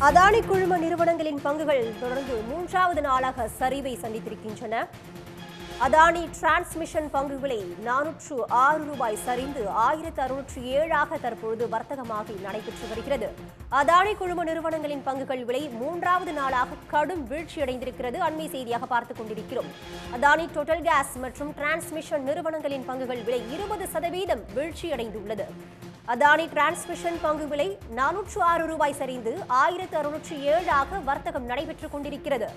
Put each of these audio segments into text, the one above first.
அதானி குழும நிறுவனங்களின் பங்குகள் தொடர்ந்து மூன்றாவது நாளாக சரிவை சந்தித்திருக்கின்றன அதானி டிரான்ஸ்மிஷன் பங்கு விலை நானூற்று ஆறு ரூபாய் சரிந்து ஆயிரத்து அறுநூற்று ஏழாக தற்பொழுது வர்த்தகமாகி நடைபெற்று வருகிறது அதானி குழும நிறுவனங்களின் பங்குகள் விலை மூன்றாவது நாளாக கடும் வீழ்ச்சியடைந்திருக்கிறது அண்மை செய்தியாக பார்த்துக் கொண்டிருக்கிறோம் அதானி டோட்டல் கேஸ் மற்றும் டிரான்ஸ்மிஷன் நிறுவனங்களின் பங்குகள் விலை இருபது சதவீதம் வீழ்ச்சியடைந்துள்ளது அதானி டிரான்ஸ்மிஷன் பங்கு விலை நானூற்று ஆறு ரூபாய் சரிந்து ஆயிரத்து அறுநூற்று ஏழாக வர்த்தகம் நடைபெற்றுக் கொண்டிருக்கிறது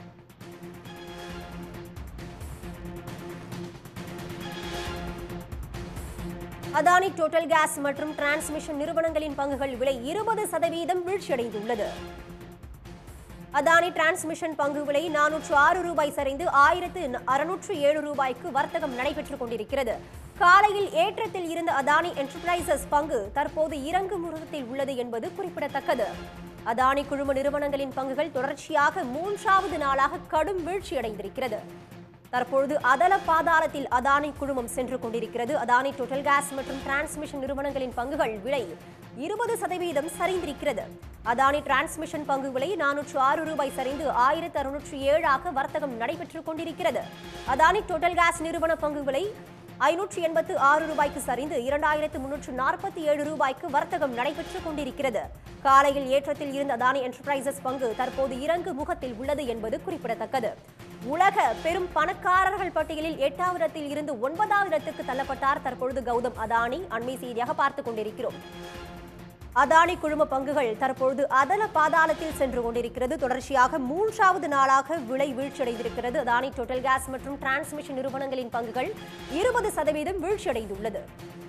அதானி டோட்டல் கேஸ் மற்றும் டிரான்ஸ்மிஷன் நிறுவனங்களின் பங்குகள் விலை இருபது சதவீதம் வீழ்ச்சியடைந்துள்ளது அதானி டிரான்ஸ்மிஷன் பங்கு விலை நானூற்று ஆறு ரூபாய் சரிந்து ஆயிரத்து அறுநூற்று ஏழு ரூபாய்க்கு வர்த்தகம் நடைபெற்றுக் கொண்டிருக்கிறது காலையில் ஏற்றத்தில் இருந்த அதானி என்டர்பிரைசஸ் பங்கு தற்போது இறங்கு முகத்தில் உள்ளது என்பது குறிப்பிடத்தக்கது அதானி குழும நிறுவனங்களின் பங்குகள் தொடர்ச்சியாக மூன்றாவது நாளாக கடும் வீழ்ச்சியடைந்திருக்கிறது தற்பொழுது அதல பாதாளத்தில் அதானி குழுமம் சென்று கொண்டிருக்கிறது அதானி டோட்டல் கேஸ் மற்றும் டிரான்ஸ்மிஷன் நிறுவனங்களின் பங்குகள் விலை இருபது சதவீதம் சரிந்திருக்கிறது அதானி டிரான்ஸ்மிஷன் பங்கு விலை நானூற்று ஆறு ரூபாய் சரிந்து ஆயிரத்து அறுநூற்று ஏழாக வர்த்தகம் நடைபெற்றுக் கொண்டிருக்கிறது அதானி டோட்டல் கேஸ் நிறுவன பங்கு விலை ஐநூற்று எண்பத்து ஆறு ரூபாய்க்கு சரிந்து இரண்டாயிரத்து முன்னூற்று நாற்பத்தி ஏழு ரூபாய்க்கு வர்த்தகம் நடைபெற்றுக் கொண்டிருக்கிறது காலையில் ஏற்றத்தில் இருந்த அதானி என்டர்பிரைசஸ் பங்கு தற்போது இறங்கு முகத்தில் உள்ளது என்பது குறிப்பிடத்தக்கது உலக பெரும் பணக்காரர்கள் பட்டியலில் எட்டாவது இடத்தில் இருந்து ஒன்பதாவது இடத்துக்கு தள்ளப்பட்டார் தற்பொழுது கௌதம் அதானி அண்மை செய்தியாக பார்த்துக் கொண்டிருக்கிறோம் அதானி குழும பங்குகள் தற்பொழுது அதல பாதாளத்தில் சென்று கொண்டிருக்கிறது தொடர்ச்சியாக மூன்றாவது நாளாக விலை வீழ்ச்சியடைந்திருக்கிறது அதானி டோட்டல் கேஸ் மற்றும் டிரான்ஸ்மிஷன் நிறுவனங்களின் பங்குகள் இருபது சதவீதம் வீழ்ச்சியடைந்துள்ளது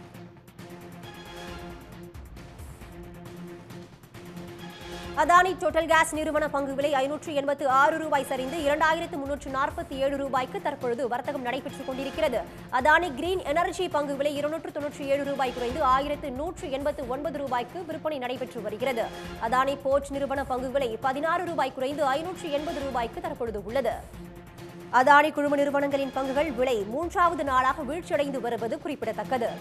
அதானி டோட்டல் கேஸ் நிறுவன பங்கு விலை ஐநூற்று எண்பத்து ஆறு ரூபாய் சரிந்து இரண்டாயிரத்து முன்னூற்று நாற்பத்தி ஏழு ரூபாய்க்கு தற்பொழுது வர்த்தகம் நடைபெற்றுக் கொண்டிருக்கிறது அதானி கிரீன் எனர்ஜி பங்கு விலை இருநூற்று தொன்னூற்றி ஏழு ரூபாய் குறைந்து ஆயிரத்து நூற்று எண்பத்து ஒன்பது ரூபாய்க்கு விற்பனை நடைபெற்று வருகிறது அதானி போர்ட் நிறுவன பங்கு விலை பதினாறு ரூபாய் குறைந்து ஐநூற்று எண்பது ரூபாய்க்கு தற்பொழுது உள்ளது அதானி குழும நிறுவனங்களின் பங்குகள் விலை மூன்றாவது நாளாக வீழ்ச்சியடைந்து வருவது குறிப்பிடத்தக்கது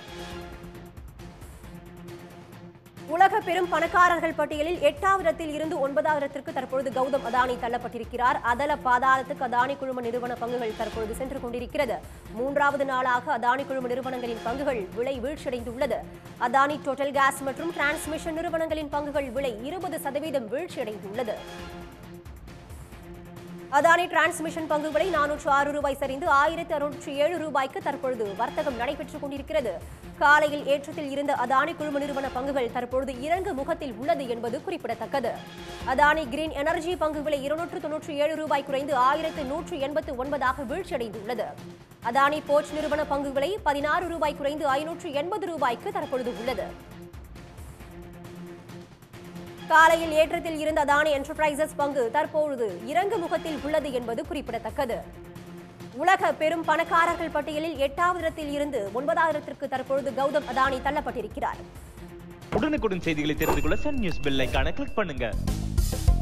உலக பெரும் பணக்காரர்கள் பட்டியலில் எட்டாவது இடத்தில் இருந்து ஒன்பதாவது இடத்திற்கு தற்பொழுது கௌதம் அதானி தள்ளப்பட்டிருக்கிறார் அதல பாதாளத்துக்கு அதானி குழும நிறுவன பங்குகள் தற்பொழுது சென்று கொண்டிருக்கிறது மூன்றாவது நாளாக அதானி குழும நிறுவனங்களின் பங்குகள் விலை வீழ்ச்சியடைந்துள்ளது அதானி டோட்டல் கேஸ் மற்றும் டிரான்ஸ்மிஷன் நிறுவனங்களின் பங்குகள் விலை இருபது சதவீதம் வீழ்ச்சியடைந்துள்ளது அதானி டிரான்ஸ்மிஷன் பங்கு விலை நானூற்று ஆறு ரூபாய் சரிந்து ஆயிரத்தி அறுநூற்று ஏழு ரூபாய்க்கு தற்பொழுது வர்த்தகம் நடைபெற்றுக் கொண்டிருக்கிறது காலையில் ஏற்றத்தில் இருந்த அதானி குழும நிறுவன பங்குகள் தற்பொழுது இறங்கு முகத்தில் உள்ளது என்பது குறிப்பிடத்தக்கது அதானி கிரீன் எனர்ஜி பங்கு விலை இருநூற்று தொன்னூற்றி ஏழு ரூபாய் குறைந்து ஆயிரத்து நூற்று எண்பத்து ஒன்பதாக வீழ்ச்சியடைந்துள்ளது அதானி போர்ட் நிறுவன பங்கு விலை பதினாறு ரூபாய் குறைந்து ஐநூற்று எண்பது ரூபாய்க்கு தற்பொழுது உள்ளது காலையில் ஏற்றத்தில் இருந்த அதானி என்டர்பிரைசஸ் பங்கு தற்பொழுது இறங்கு முகத்தில் உள்ளது என்பது குறிப்பிடத்தக்கது உலக பெரும் பணக்காரர்கள் பட்டியலில் எட்டாவது இடத்தில் இருந்து ஒன்பதாவது இடத்திற்கு தற்பொழுது கௌதம் அதானி தள்ளப்பட்டிருக்கிறார் உடனுக்குடன் செய்திகளை தெரிந்து கொள்ள சன் நியூஸ் பெல் ஐகானை கிளிக் பண்ணுங்க